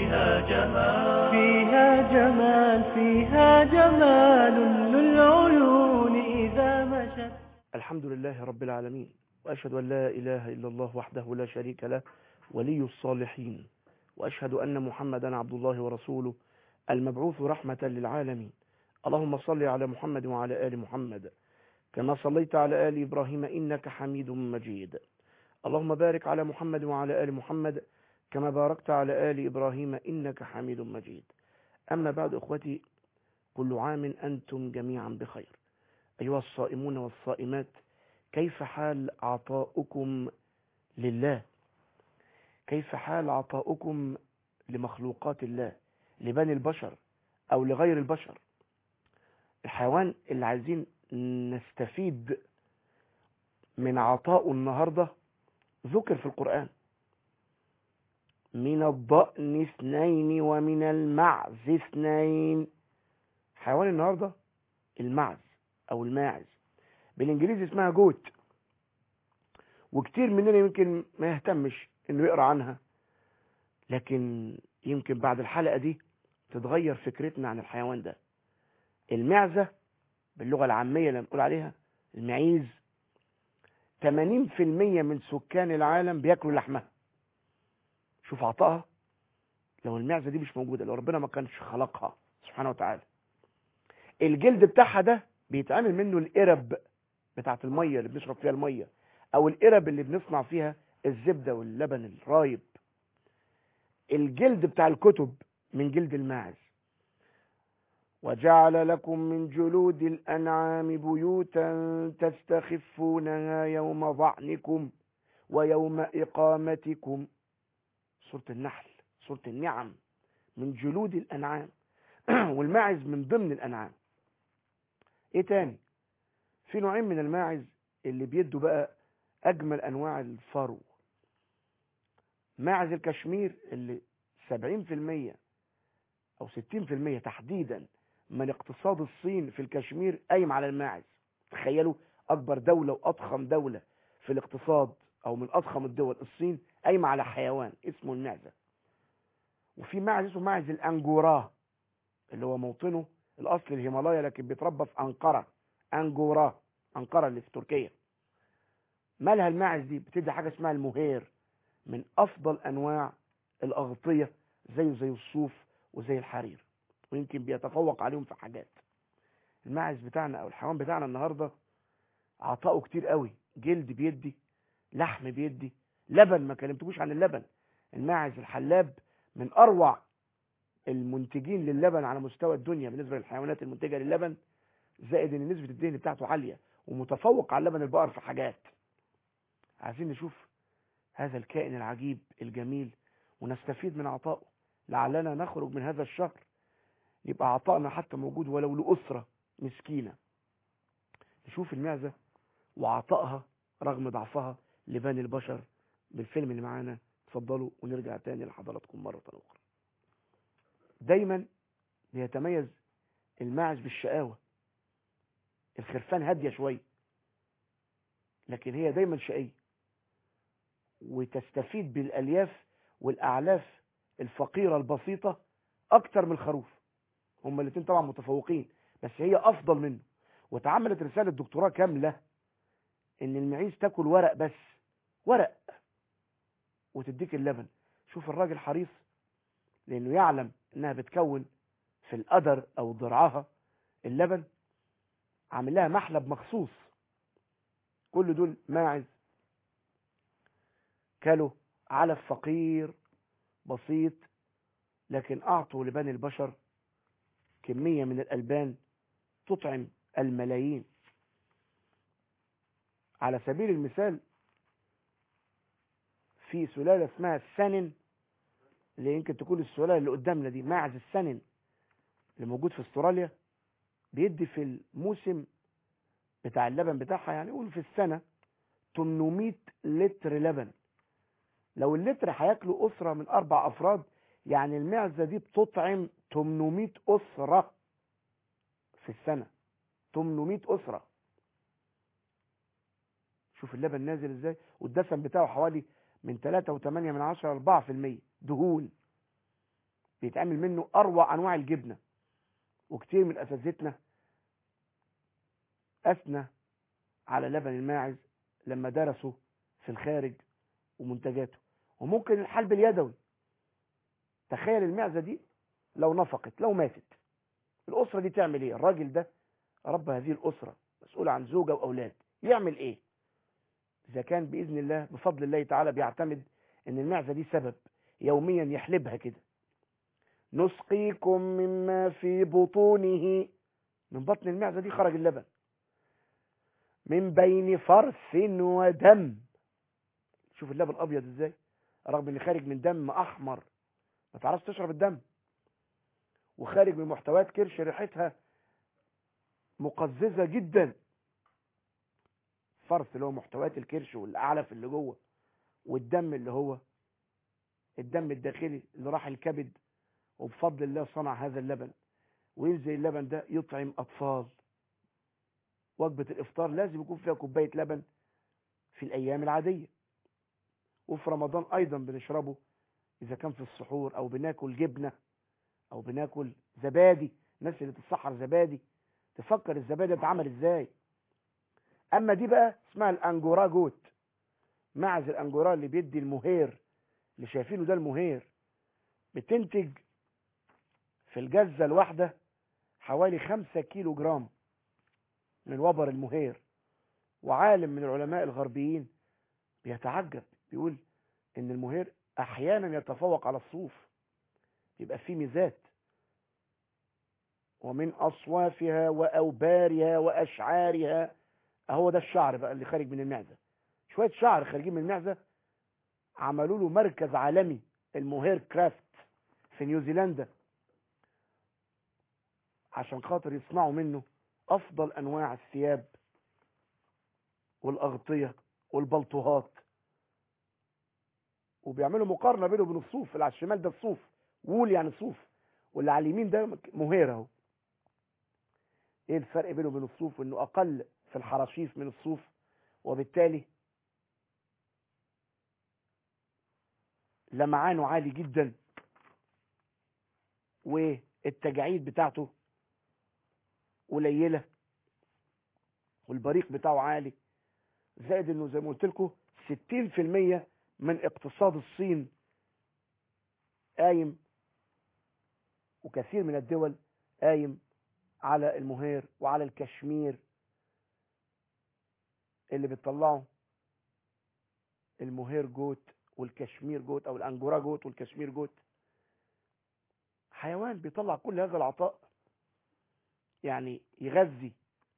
فيها جمال فيها جمال فيها جمال للعيون إذا مشت الحمد لله رب العالمين وأشهد أن لا إله إلا الله وحده لا شريك له ولي الصالحين وأشهد أن محمدا عبد الله ورسوله المبعوث رحمة للعالمين اللهم صل على محمد وعلى آل محمد كما صليت على آل إبراهيم إنك حميد مجيد اللهم بارك على محمد وعلى آل محمد كما باركت على آل إبراهيم إنك حميد مجيد أما بعد أخوتي كل عام أنتم جميعا بخير أيها الصائمون والصائمات كيف حال عطاؤكم لله كيف حال عطاؤكم لمخلوقات الله لبني البشر أو لغير البشر الحيوان اللي عايزين نستفيد من عطاء النهاردة ذكر في القرآن من الضأن اثنين ومن المعز اثنين حيوان النهاردة المعز او الماعز بالانجليزي اسمها جوت وكتير مننا يمكن ما يهتمش انه يقرا عنها لكن يمكن بعد الحلقة دي تتغير فكرتنا عن الحيوان ده المعزة باللغة العامية اللي بنقول عليها المعيز 80% من سكان العالم بياكلوا لحمها شوف عطائها لو المعزة دي مش موجودة لو ربنا ما كانش خلقها سبحانه وتعالى الجلد بتاعها ده بيتعمل منه القرب بتاعت المية اللي بنشرب فيها المية او القرب اللي بنصنع فيها الزبدة واللبن الرايب الجلد بتاع الكتب من جلد الماعز وجعل لكم من جلود الأنعام بيوتا تستخفونها يوم ضعنكم ويوم إقامتكم سورة النحل سورة النعم من جلود الأنعام والماعز من ضمن الأنعام ايه تاني في نوعين من الماعز اللي بيدوا بقى اجمل انواع الفرو ماعز الكشمير اللي 70% او 60% تحديدا من اقتصاد الصين في الكشمير قايم على الماعز تخيلوا اكبر دولة واضخم دولة في الاقتصاد او من اضخم الدول الصين قايمة على حيوان اسمه المعزة وفي ماعز اسمه ماعز الانجوراه اللي هو موطنه الاصل الهيمالايا لكن بيتربى في انقرة انجورا انقرة اللي في تركيا مالها الماعز دي بتدي حاجة اسمها المهير من افضل انواع الاغطية زيه زي الصوف وزي الحرير ويمكن بيتفوق عليهم في حاجات الماعز بتاعنا او الحيوان بتاعنا النهاردة عطاؤه كتير قوي جلد بيدي لحم بيدي لبن ما كلمتكوش عن اللبن الماعز الحلاب من اروع المنتجين للبن على مستوى الدنيا بالنسبة للحيوانات المنتجة للبن زائد ان نسبة الدهن بتاعته عالية ومتفوق على لبن البقر في حاجات عايزين نشوف هذا الكائن العجيب الجميل ونستفيد من عطائه لعلنا نخرج من هذا الشهر يبقى عطائنا حتى موجود ولو لأسرة مسكينة نشوف المعزة وعطائها رغم ضعفها لبني البشر بالفيلم اللي معانا اتفضلوا ونرجع تاني لحضراتكم مرة أخرى دايما بيتميز الماعز بالشقاوة الخرفان هادية شوية لكن هي دايما شقية وتستفيد بالألياف والأعلاف الفقيرة البسيطة أكتر من الخروف هما الاثنين طبعا متفوقين بس هي أفضل منه وتعملت رسالة دكتوراه كاملة إن المعيز تاكل ورق بس ورق وتديك اللبن شوف الراجل حريص لأنه يعلم إنها بتكون في القدر أو ضرعها اللبن عامل لها محلب مخصوص كل دول ماعز كلوا علف فقير بسيط لكن أعطوا لبني البشر كمية من الألبان تطعم الملايين على سبيل المثال في سلالة اسمها السنن اللي يمكن تكون السلالة اللي قدامنا دي ماعز السنن اللي موجود في استراليا بيدي في الموسم بتاع اللبن بتاعها يعني قول في السنة 800 لتر لبن لو اللتر هياكلوا أسرة من أربع أفراد يعني المعزة دي بتطعم 800 أسرة في السنة 800 أسرة شوف اللبن نازل ازاي والدسم بتاعه حوالي من 3.8 من 10 ل 4% دهون بيتعمل منه اروع انواع الجبنه وكتير من اساتذتنا اثنى على لبن الماعز لما درسوا في الخارج ومنتجاته وممكن الحلب اليدوي تخيل المعزه دي لو نفقت لو ماتت الاسره دي تعمل ايه الراجل ده رب هذه الاسره مسؤول عن زوجه واولاد يعمل ايه اذا كان باذن الله بفضل الله تعالى بيعتمد ان المعزه دي سبب يوميا يحلبها كده نسقيكم مما في بطونه من بطن المعزه دي خرج اللبن من بين فرث ودم شوف اللبن ابيض ازاي رغم ان خارج من دم احمر ما تعرفش تشرب الدم وخارج من محتويات كرش ريحتها مقززه جدا فرث اللي هو محتويات الكرش والاعلف اللي جوه والدم اللي هو الدم الداخلي اللي راح الكبد وبفضل الله صنع هذا اللبن وينزل اللبن ده يطعم اطفال وجبه الافطار لازم يكون فيها كوبايه لبن في الايام العاديه وفي رمضان ايضا بنشربه اذا كان في السحور او بناكل جبنه او بناكل زبادي الناس اللي تتسحر زبادي تفكر الزبادي اتعمل ازاي اما دي بقى اسمها الانجورا جوت معز الانجورا اللي بيدي المهير اللي شايفينه ده المهير بتنتج في الجزة الواحدة حوالي خمسة كيلو جرام من وبر المهير وعالم من العلماء الغربيين بيتعجب بيقول ان المهير احيانا يتفوق على الصوف يبقى فيه ميزات ومن اصوافها واوبارها واشعارها اهو ده الشعر بقى اللي خارج من المعزه شويه شعر خارجين من المعزه عملوا له مركز عالمي الموهير كرافت في نيوزيلندا عشان خاطر يصنعوا منه افضل انواع الثياب والاغطيه والبلطوهات وبيعملوا مقارنه بينه وبين الصوف اللي على الشمال ده الصوف وول يعني صوف واللي على اليمين ده مهير اهو ايه الفرق بينه وبين الصوف انه اقل في الحراشيف من الصوف وبالتالي لمعانه عالي جدا والتجاعيد بتاعته قليله والبريق بتاعه عالي زائد انه زي ما قلت لكم 60% من اقتصاد الصين قايم وكثير من الدول قايم على المهير وعلى الكشمير اللي بتطلعه المهير جوت والكشمير جوت او الانجورا جوت والكشمير جوت حيوان بيطلع كل هذا العطاء يعني يغذي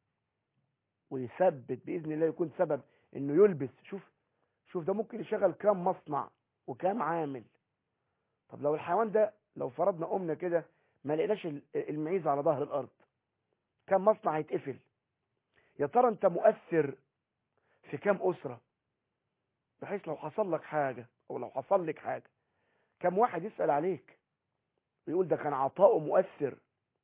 ويثبت باذن الله يكون سبب انه يلبس شوف شوف ده ممكن يشغل كام مصنع وكام عامل طب لو الحيوان ده لو فرضنا قمنا كده ما لقيناش المعيز على ظهر الارض كم مصنع هيتقفل يا ترى انت مؤثر في كام اسره بحيث لو حصل لك حاجه او لو حصل لك حاجه كم واحد يسال عليك ويقول ده كان عطاؤه مؤثر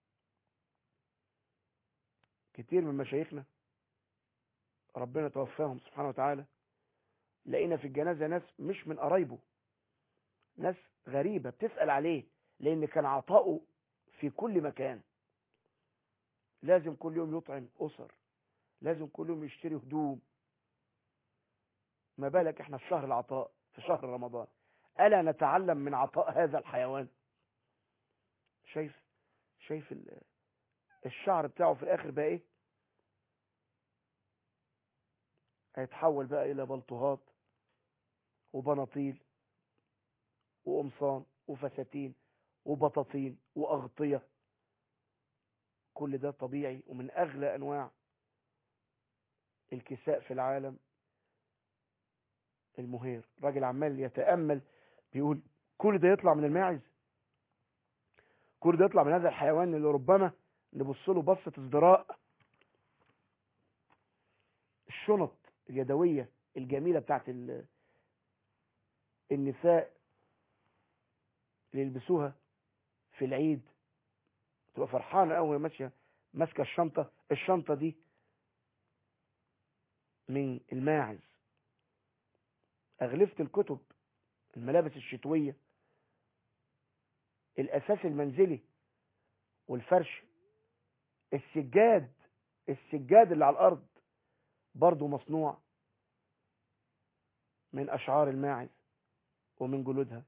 كتير من مشايخنا ربنا توفاهم سبحانه وتعالى لقينا في الجنازه ناس مش من قرايبه ناس غريبه بتسال عليه لان كان عطاؤه في كل مكان لازم كل يوم يطعم اسر لازم كل يوم يشتري هدوم ما بالك احنا في شهر العطاء في شهر رمضان الا نتعلم من عطاء هذا الحيوان شايف شايف الشعر بتاعه في الاخر بقى ايه هيتحول بقى الى بلطوهات وبناطيل وقمصان وفساتين وبطاطين واغطيه كل ده طبيعي ومن اغلى انواع الكساء في العالم المهير راجل عمال يتامل بيقول كل ده يطلع من الماعز كل ده يطلع من هذا الحيوان اللي ربما نبص له بصه ازدراء الشنط اليدويه الجميله بتاعت النساء اللي يلبسوها في العيد تبقى فرحانه قوي وهي ماشيه ماسكه الشنطه الشنطه دي من الماعز اغلفه الكتب الملابس الشتويه الاساس المنزلي والفرش السجاد السجاد اللي على الارض برضه مصنوع من اشعار الماعز ومن جلودها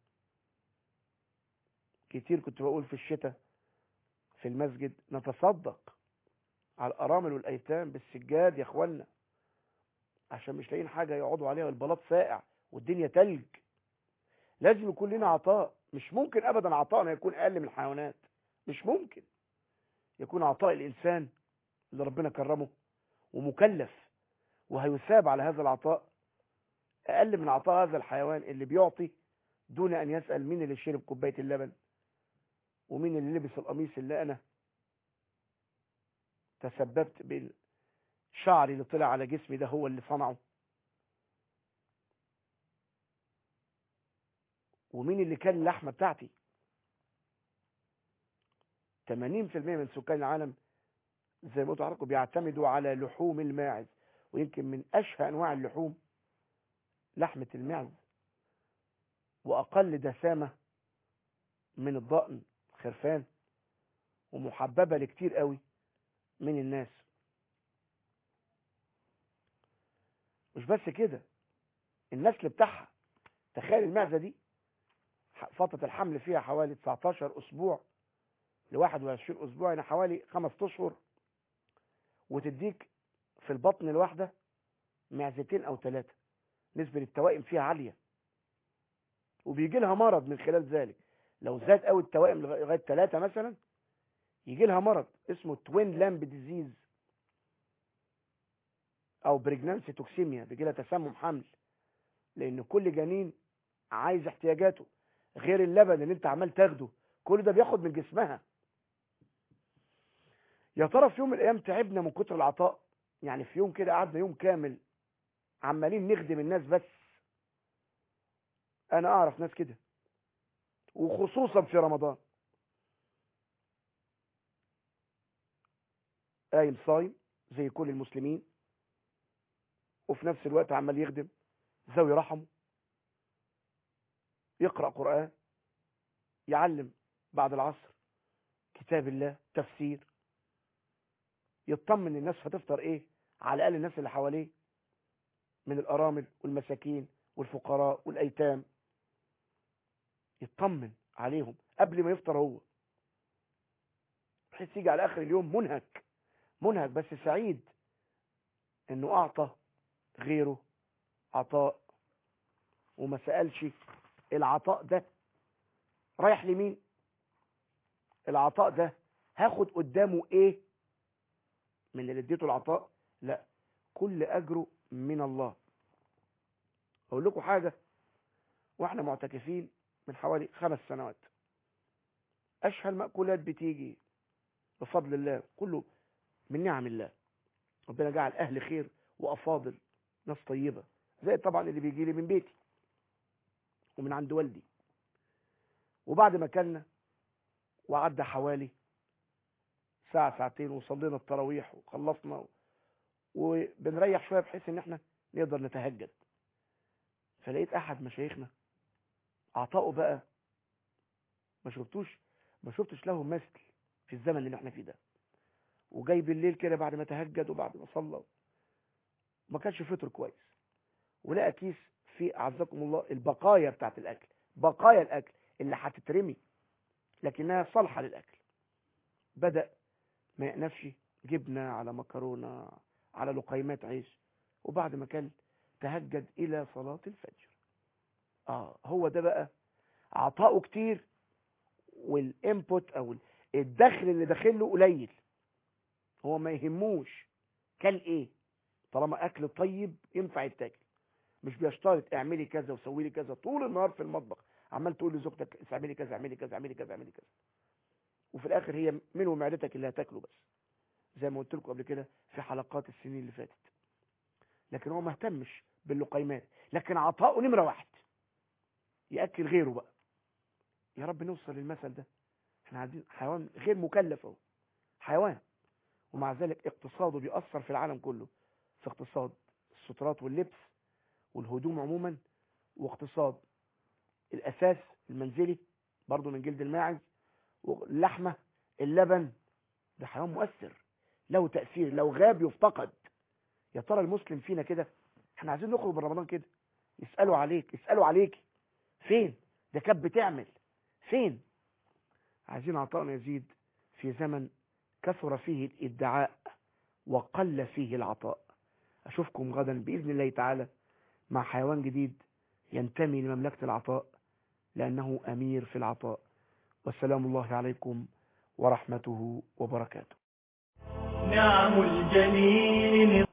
كتير كنت بقول في الشتاء في المسجد نتصدق على الارامل والايتام بالسجاد يا اخوانا عشان مش لاقيين حاجه يقعدوا عليها والبلاط ساقع والدنيا تلج لازم يكون لنا عطاء مش ممكن ابدا عطائنا يكون اقل من الحيوانات مش ممكن يكون عطاء الانسان اللي ربنا كرمه ومكلف وهيثاب على هذا العطاء اقل من عطاء هذا الحيوان اللي بيعطي دون ان يسال مين اللي شرب كوبايه اللبن ومين اللي لبس القميص اللي انا تسببت بالشعر اللي طلع على جسمي ده هو اللي صنعه ومين اللي كان اللحمه بتاعتي 80% من سكان العالم زي ما قلت لحضراتكم بيعتمدوا على لحوم الماعز ويمكن من اشهى انواع اللحوم لحمه الماعز واقل دسامه من الضأن خرفان ومحببه لكتير قوي من الناس مش بس كده النسل بتاعها تخيل المعزه دي فتره الحمل فيها حوالي 19 اسبوع ل 21 اسبوع يعني حوالي خمس اشهر وتديك في البطن الواحده معزتين او ثلاثه نسبه التوائم فيها عاليه وبيجي لها مرض من خلال ذلك لو زاد قوي التوائم لغايه ثلاثه مثلا يجي لها مرض اسمه توين لامب ديزيز او بريجنانسي توكسيميا بيجي لها تسمم حمل لان كل جنين عايز احتياجاته غير اللبن اللي انت عمال تاخده كل ده بياخد من جسمها يا ترى في يوم من الايام تعبنا من كتر العطاء يعني في يوم كده قعدنا يوم كامل عمالين نخدم الناس بس انا اعرف ناس كده وخصوصا في رمضان قايم صايم زي كل المسلمين وفي نفس الوقت عمال يخدم ذوي رحمه يقرأ قرآن يعلم بعد العصر كتاب الله تفسير يطمن الناس هتفطر ايه على الاقل الناس اللي حواليه من الارامل والمساكين والفقراء والايتام يطمن عليهم قبل ما يفطر هو بحيث يجي على اخر اليوم منهك منهك بس سعيد انه اعطى غيره عطاء وما سألش العطاء ده رايح لمين العطاء ده هاخد قدامه ايه من اللي اديته العطاء لا كل اجره من الله اقول لكم حاجة واحنا معتكفين من حوالي خمس سنوات اشهى المأكولات بتيجي بفضل الله كله من نعم الله ربنا جعل اهل خير وافاضل ناس طيبة زي طبعا اللي بيجي لي من بيتي ومن عند والدي وبعد ما كلنا وعدى حوالي ساعة ساعتين وصلينا التراويح وخلصنا وبنريح شوية بحيث ان احنا نقدر نتهجد فلقيت احد مشايخنا عطاؤه بقى ما شفتوش ما شفتش له مثل في الزمن اللي احنا فيه ده وجاي بالليل كده بعد ما تهجد وبعد ما صلى ما كانش فطر كويس ولقى كيس فيه اعزكم الله البقايا بتاعت الاكل بقايا الاكل اللي هتترمي لكنها صالحه للاكل بدا ما يقنفش جبنه على مكرونه على لقيمات عيش وبعد ما كان تهجد الى صلاه الفجر اه هو ده بقى عطاؤه كتير والانبوت او الدخل اللي داخله قليل هو ما يهموش كل ايه طالما اكل طيب ينفع يتاكل مش بيشترط اعملي كذا وسوي لي كذا طول النهار في المطبخ عمال تقول لزوجتك اعملي كذا اعملي كذا اعملي كذا اعملي كذا وفي الاخر هي من ومعدتك اللي هتاكله بس زي ما قلت لكم قبل كده في حلقات السنين اللي فاتت لكن هو ما اهتمش باللقيمات لكن عطاؤه نمره واحد ياكل غيره بقى يا رب نوصل للمثل ده احنا عايزين حيوان غير مكلف اهو حيوان ومع ذلك اقتصاده بيأثر في العالم كله في اقتصاد السترات واللبس والهدوم عموما واقتصاد الأساس المنزلي برضو من جلد الماعز اللحمة اللبن ده حيوان مؤثر له تأثير لو غاب يفتقد يا ترى المسلم فينا كده احنا عايزين نخرج من رمضان كده يسألوا عليك يسألوا عليك فين ده كانت بتعمل فين عايزين عطاءنا يزيد في زمن كثر فيه الادعاء وقل فيه العطاء أشوفكم غدا بإذن الله تعالى مع حيوان جديد ينتمي لمملكة العطاء لأنه أمير في العطاء والسلام الله عليكم ورحمته وبركاته نعم الجميل